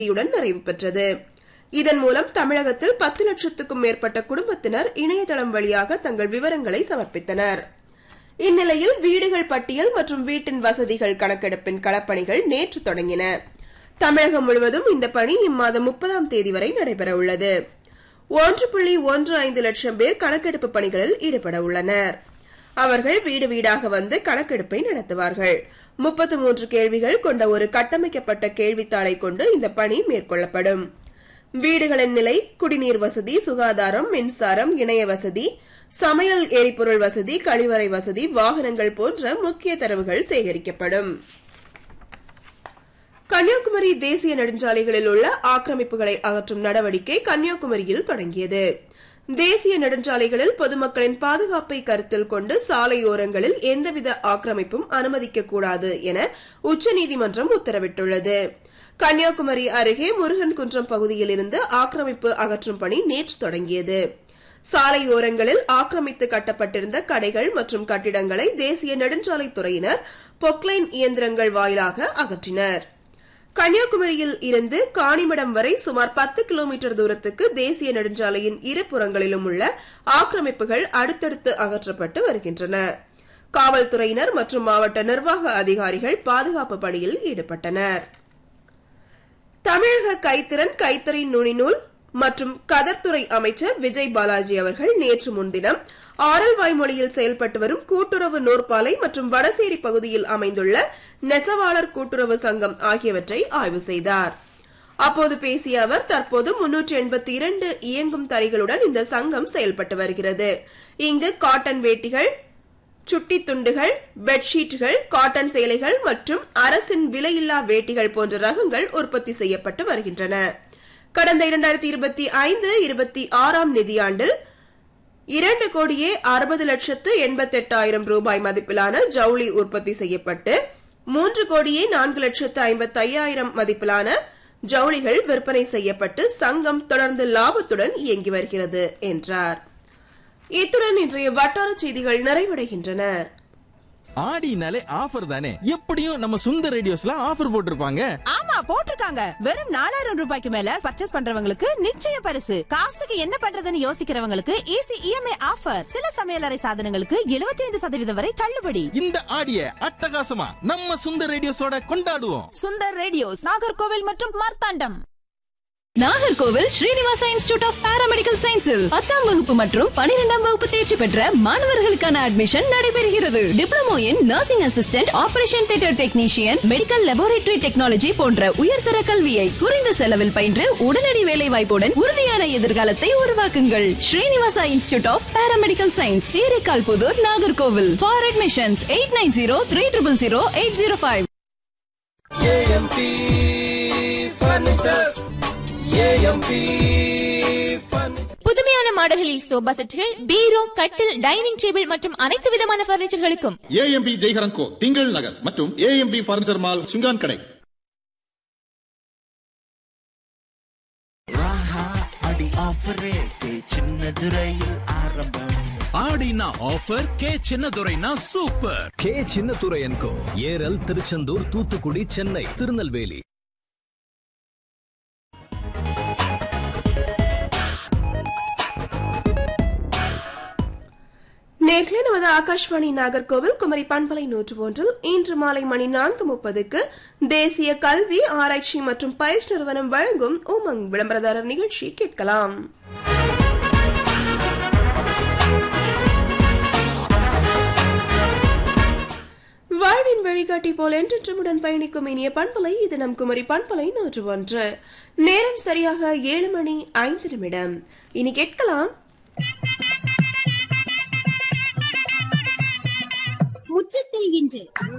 யுடன் நிறைவு பெற்றது இதன் மூலம் தமிழகத்தில் பத்து லட்சத்துக்கும் மேற்பட்ட குடும்பத்தினர் இணையதளம் வழியாக தங்கள் விவரங்களை சமர்ப்பித்தனர் இந்நிலையில் வீடுகள் பட்டியல் மற்றும் வீட்டின் வசதிகள் கணக்கெடுப்பின் களப்பணிகள் நேற்று தொடங்கின தமிழகம் முழுவதும் இந்த பணி இம்மாதம் முப்பதாம் தேதி வரை நடைபெறவுள்ளது ஒன்று புள்ளி ஒன்று ஐந்து லட்சம் பேர் கணக்கெடுப்பு பணிகளில் ஈடுபட உள்ளனர் அவர்கள் வீடு வீடாக வந்து கணக்கெடுப்பை நடத்துவார்கள் முப்பத்து மூன்று கேள்விகள் கொண்ட ஒரு கட்டமைக்கப்பட்ட கேள்வித்தாளை கொண்டு இந்த பணி மேற்கொள்ளப்படும் வீடுகளின் நிலை குடிநீர் வசதி சுகாதாரம் மின்சாரம் இணைய வசதி சமையல் எரிபொருள் வசதி கழிவறை வசதி வாகனங்கள் போன்ற முக்கிய தரவுகள் சேகரிக்கப்படும் கன்னியாகுமரி தேசிய நெடுஞ்சாலைகளில் உள்ள ஆக்கிரமிப்புகளை அகற்றும் நடவடிக்கை கன்னியாகுமரியில் தொடங்கியது தேசிய நெடுஞ்சாலைகளில் பொதுமக்களின் பாதுகாப்பை கருத்தில் கொண்டு சாலையோரங்களில் எந்தவித ஆக்கிரமிப்பும் அனுமதிக்கக்கூடாது என உச்சநீதிமன்றம் உத்தரவிட்டுள்ளது கன்னியாகுமரி அருகே முருகன் குன்றம் பகுதியில் இருந்து ஆக்கிரமிப்பு அகற்றும் பணி நேற்று தொடங்கியது சாலையோரங்களில் ஆக்கிரமித்து கட்டப்பட்டிருந்த கடைகள் மற்றும் கட்டிடங்களை தேசிய நெடுஞ்சாலைத்துறையினர் பொக்லைன் இயந்திரங்கள் வாயிலாக அகற்றினர் கன்னியாகுமரியில் இருந்து காணிமடம் வரை சுமார் பத்து கிலோமீட்டர் தூரத்துக்கு தேசிய நெடுஞ்சாலையின் இரு புறங்களிலும் உள்ள ஆக்கிரமிப்புகள் அடுத்தடுத்து அகற்றப்பட்டு வருகின்றன காவல்துறையினர் மற்றும் மாவட்ட நிர்வாக அதிகாரிகள் பாதுகாப்பு பணியில் ஈடுபட்டனர் தமிழக கைத்திறன் கைத்தறி நுனிநூல் மற்றும் கதர்த்துறை அமைச்சர் விஜய் பாலாஜி அவர்கள் நேற்று முன்தினம் ஆரல்வாய்மொழியில் செயல்பட்டு வரும் கூட்டுறவு நூற்பாலை மற்றும் வடசேரி பகுதியில் அமைந்துள்ள நெசவாளர் கூட்டுறவு சங்கம் ஆகியவற்றை ஆய்வு செய்தார் அப்போது பேசிய அவர் தற்போது முன்னூற்றி எண்பத்தி இரண்டு இயங்கும் தறிகளுடன் இந்த சங்கம் செயல்பட்டு வருகிறது இங்கு காட்டன் வேட்டிகள் சுட்டி துண்டுகள் பெட்ஷீட்டுகள் காட்டன் சேலைகள் மற்றும் அரசின் விலையில்லா வேட்டிகள் போன்ற ரகங்கள் உற்பத்தி செய்யப்பட்டு வருகின்றன கடந்த இரண்டாயிரத்தி இருபத்தி ஐந்து இருபத்தி ஆறாம் நிதியாண்டில் இரண்டு கோடியே அறுபது லட்சத்து எண்பத்தி எட்டாயிரம் ரூபாய் மதிப்பிலான ஜவுளி உற்பத்தி செய்யப்பட்டு மூன்று கோடியே நான்கு லட்சத்து ஐம்பத்தி ஐயாயிரம் மதிப்பிலான ஜவுளிகள் விற்பனை செய்யப்பட்டு சங்கம் தொடர்ந்து லாபத்துடன் இயங்கி வருகிறது என்றார் இத்துடன் இன்றைய வட்டார செய்திகள் நிறைவடைகின்றன ஆடினாலே ஆஃபர் தானே எப்படியும் நம்ம சுந்தர் ரேடியோஸ்ல ஆஃபர் போட்டிருப்பாங்க ஆமா போட்டிருக்காங்க வெறும் நாலாயிரம் ரூபாய்க்கு மேல பர்ச்சேஸ் பண்றவங்களுக்கு நிச்சய பரிசு காசுக்கு என்ன பண்றதுன்னு யோசிக்கிறவங்களுக்கு ஈஸி இஎம்ஐ ஆஃபர் சில சமையலறை சாதனங்களுக்கு 75% சதவீதம் வரை தள்ளுபடி இந்த ஆடிய அட்டகாசமா நம்ம சுந்தர் ரேடியோஸோட கொண்டாடுவோம் சுந்தர் ரேடியோஸ் நாகர்கோவில் மற்றும் Marthandam Nagercoil Srinivasa institute of paramedical சயின்ஸில் பத்தாம் வகுப்பு மற்றும் பனிரெண்டாம் வகுப்பு தேர்ச்சி பெற்ற மாணவர்களுக்கான அட்மிஷன் நடைபெறுகிறது diploma in nursing assistant operation theatre technician medical laboratory technology போன்ற உயர்தர கல்வியை குறைந்த செலவில் பயின்று உடனடி வேலை வாய்ப்புடன் உறுதியான எதிர்காலத்தை உருவாக்குங்கள் Srinivasa institute of paramedical science Therekal Puthur Nagercoil for admissions eight nine zero three triple zero eight zero five AMP furnitures AMP furniture புதுமையான மாடல்களில் சோபா செட்டுகள் பீரோ கட்டில் டைனிங் டேபிள் மற்றும் அனைத்து விதமான பர்னிச்சர்களுக்கும் ஏஎம்பி ஜெய்ஹரன் கோ திங்கள் நகர் மற்றும் ஏஎம்பி பர்னிச்சர் மால் சுங்கான் கடை அடி ஆஃபர் ரேட்டு சின்னது ரயில் ஆரம்பம் ஆடினா ஆஃபர் கே சின்னதுரைனா சூப்பர் கே சின்னதுரை என்கோ ஏரல் திருச்செந்தூர் தூத்துக்குடி சென்னை திருநெல்வேலி நேர்களே நமது ஆகாஷ்வாணி நாகர்கோவில் குமரி பண்பலை நூற்று ஒன்றில் இன்று மாலை மணி நான்கு முப்பதுக்கு தேசிய கல்வி ஆராய்ச்சி மற்றும் பயிற்சி நிறுவனம் வழங்கும் உமங் விளம்பரதாரர் நிகழ்ச்சி கேட்கலாம் வாழ்வின் வழிகாட்டி போல் என்றென்றுமுடன் பயணிக்கும் இனிய பண்பலை இது நம் குமரி பண்பலை நூற்று ஒன்று நேரம் சரியாக ஏழு மணி ஐந்து நிமிடம் இனி கேட்கலாம் முற்றத்தில் இன்று